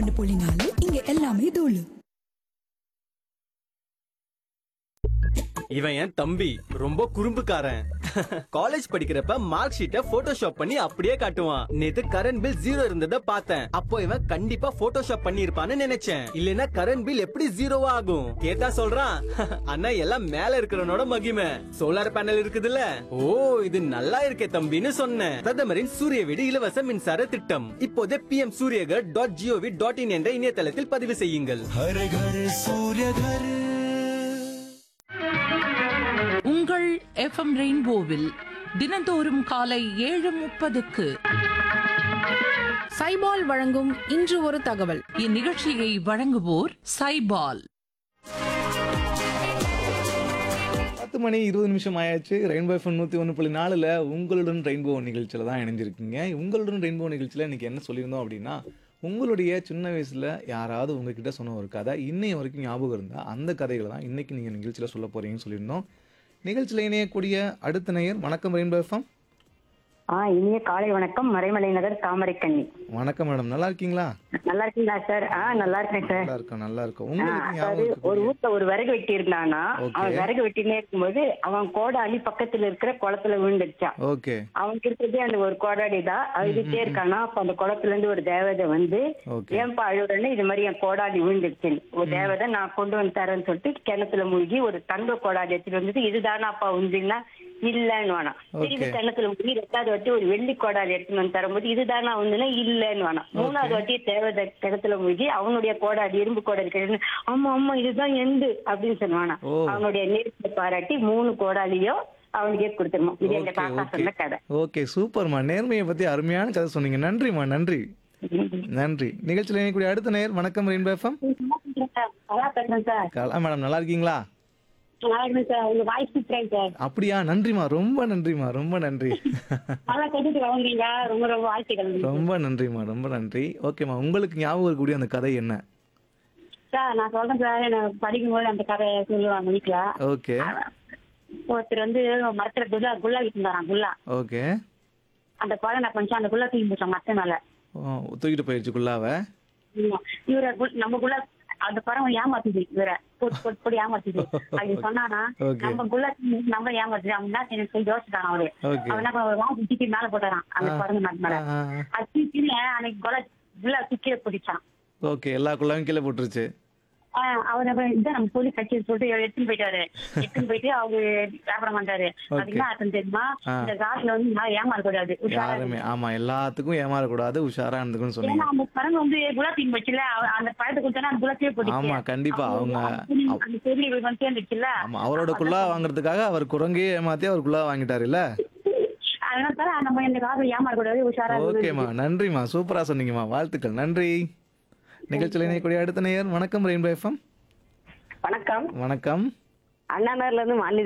ரெண்டு புள்ளி நாலு இங்க எல்லாமே தூளு இவன் என் தம்பி ரொம்ப குறும்புக்காரன் காலேஜ் படிக்கிறப்ப மார்க் ஷீட்டை போட்டோஷாப் பண்ணி அப்படியே காட்டுவான் நேத்து கரண்ட் பில் ஜீரோ இருந்தத பார்த்தேன் அப்போ இவன் கண்டிப்பா போட்டோஷாப் பண்ணி இருப்பான்னு நினைச்சேன் இல்லனா கரண்ட் பில் எப்படி ஜீரோவா ஆகும் கேட்டா சொல்றான் அண்ணா எல்லாம் மேல இருக்கிறவனோட மகிமை சோலார் பேனல் இருக்குதுல்ல ஓ இது நல்லா இருக்கே தம்பின்னு சொன்னேன் பிரதமரின் சூரிய வீடு இலவச மின்சார திட்டம் இப்போதே PM Suryaghar dot gov dot in என்ற இணையதளத்தில் பதிவு செய்யுங்கள் हर घर सूर्य घर உங்கள் எஃப்எம் ரெயின்போவில் தினந்தோறும் காலை ஏழு முப்பதுக்கு சைபால் வழங்கும் இன்று ஒரு தகவல் இந்நிகழ்ச்சியை வழங்குவோர் சைபால் பத்து மணி இருபது நிமிஷம் ஆயாச்சு ரெயின்போ எஃப்எம் நூற்றி ஒன்று புள்ளி நாலில் உங்களுடன் ரெயின்போ நிகழ்ச்சியில் தான் இணைஞ்சிருக்கீங்க உங்களுடன் ரெயின்போ நிகழ்ச்சியில் இன்றைக்கி என்ன சொல்லியிருந்தோம் அப்படின்னா உங்களுடைய சின்ன வயசில் யாராவது உங்ககிட்ட சொன்ன ஒரு கதை இன்னைய வரைக்கும் ஞாபகம் இருந்தால் அந்த கதைகளை தான் இன்றைக்கி நீங்கள் நிகழ்ச்சியில் சொல்ல போகிறீங்கன்னு சொல்லியிருந்தோம் நிகழ்ச்சியில் இணையக்கூடிய அடுத்த நேயர் வணக்கம் ரெயின்போ எஃப்எம் ஆ இனிய காலை வணக்கம் மறைமலை நகர் தாமரைக்கண்ணி வணக்கம் மேடம் நல்லா இருக்கீங்களா நல்லா இருக்கீங்களா சார் ஆ நல்லா இருக்கேன் சார் நல்லா இருக்கோம் நல்லா இருக்கும் ஆ, உங்களுக்கு அதாவது ஞாபகம் ஒரு இருக்கக்கூடிய- வீட்டுல ஒரு விறகு வெட்டி இருந்தானா Okay. அவன் விறகு வெட்டினே இருக்கும்போது அவன் கோடாலி பக்கத்துல இருக்கிற குளத்துல விழுந்துடுச்சான் ஓகே அவனுக்கு இருக்கிறதே அந்த ஒரு கோடாலி தான் அழுதுட்டே இருக்கானா அப்ப அந்த குளத்துல இருந்து ஒரு தேவதை வந்து Okay. ஏன்பா அழுகுறேன்னு இது மாதிரி என் கோடாலி விழுந்துடுச்சு ஒரு தேவதை நான் கொண்டு வந்து தரேன்னு சொல்லிட்டு கிணத்துல மூழ்கி ஒரு தங்க கோடாலி எடுத்துட்டு வந்துட்டு இதுதானாப்பா உண்டுன்னா இல்லன்னு வேணாம் திரும்பி Okay. கிணத்துல மூழ்கி ரெண்டாவது வாட்டி ஒரு வெள்ளி கோடாலி எடுத்துட்டு வந்து தரும்போது இதுதானா உண்டுன்னா இல்லன்னு வேணாம் மூணாவது வாட்டி தேவதை கிணத்துல மூழ்கி அவனுடைய கோடாலி இரும்பு கோடாலி கிடையாது ஆமா ஆமா இதுதான் எந்து அப்படின்னு சொல்லுவானா ஓ. அவனுடைய நெருப்பை பாராட்டி மூணு கோடாலியும் அவனுக்கே கொடுத்துருமா இது எங்க ஓகே தாத்தா ஓகே சொன்ன கதை ஓகே சூப்பர்மா நேர்மையை பற்றி அருமையான கதை சொன்னீங்க நன்றிம்மா நன்றி நன்றி நிகழ்ச்சியில் இணையக்கூடிய அடுத்த நேயர் வணக்கம் ரெயின்போ எஃப்எம் நல்லா பேசுறேன் சார் கலா மேடம் நல்லா இருக்கீங்களா நல்லா இருக்கேன் சார் உங்க வாய்ஸ் சூப்பரேன் சார் அப்படியா நன்றிம்மா ரொம்ப நன்றிம்மா ரொம்ப நன்றி நல்லா கேட்டுட்டு வாங்குறீங்க ரொம்ப ரொம்ப வாழ்த்துக்கள் ரொம்ப நன்றிம்மா ரொம்ப நன்றி ஓகேம்மா உங்களுக்கு ஞாபகம் இருக்கக்கூடிய அந்த கதை என்ன சார் நான் சொல்றேன் சார் எனக்கு படிக்கும்போது அந்த கதை சொல்லுவாங்க வீட்டுல ஓகே ஒருத்தர் வந்து மரத்துல குல்லா குல்லா விட்டுருந்தாராம் குல்லா ஓகே அந்த குழந்தை நான் கொஞ்சம் அந்த குல்லா தூக்கி போட்டான் மத்த மேல ஓ, தூக்கிட்டு போயிடுச்சு குள்ளாவ ஆமா. இவரை குல்- நம்ம குல்லா அந்த பறவை ஏமாத்துது இவரை போட்டு போட்டு போட்டு ஏமாத்துது அது சொன்னானா Okay. நம்ம குல்லா தூக்கி நம்ம ஏமாத்துது அப்படின்னா எனக்கு சொல்லி யோசிச்சான் அவரு Okay. அவன் என்ன பண்ண ஒரு வாங்கி தூக்கி மேல போட்டாரான் அந்த குழந்தை மரத்து மேல ஆ, ஆ, ஆ. அது தூக்கி அன்னைக்கு குல்லா குல்லா தூக்கி பிடிச்சான் ஓகே எல்லா குள்ளாவும் கீழே போட்டுருச்சு ஆஹ் அவர் அப்புறம் இதான் நம்ம சொல்லி கட்சி சொல்லிட்டு எடுத்துன்னு போயிட்டாரு எடுத்துன்னு போயிட்டு அவரு வியாபாரம் பண்றாரு அது என்ன அர்த்தம் தெரியுமா ஆ. இந்த காசுல வந்து நான் ஏமாறக்கூடாது உஷாரா யாருமே இருக்கணும். ஆமா எல்லாத்துக்கும் ஏமாறக்கூடாது உஷாரா இருந்துக்குன்னு ஏன்னா சொன்னீங்க அந்த பறவை வந்து குலாத்தீன் வச்சுல அவ- அந்த பழத்தை கொடுத்தா அந்த குலாத்தியே போட்டுச்சு ஆமா, கண்டிப்பா. அவங்க- அந்த பெரிய வந்து சேர்ந்துச்சுல்ல ஆமா அவரோட குள்ளா வாங்குறதுக்காக அவர் குரங்கே ஏமாத்தி அவர் குள்ளா வாங்கிட்டாருல்ல அதனால தான் நம்ம இந்த காசுல ஏமாறக்கூடாது உஷாரா ஓகேம்மா நன்றிம்மா சூப்பரா சொன்னீங்கம்மா வாழ்த்துக்கள் நன்றி நிகழ்ச்சியில் இணையக்கூடிய அடுத்த நேயர் வணக்கம் ரெயின்போ எஃப்எம் வணக்கம் வணக்கம் அண்ணா நகர்ல இருந்து மாநில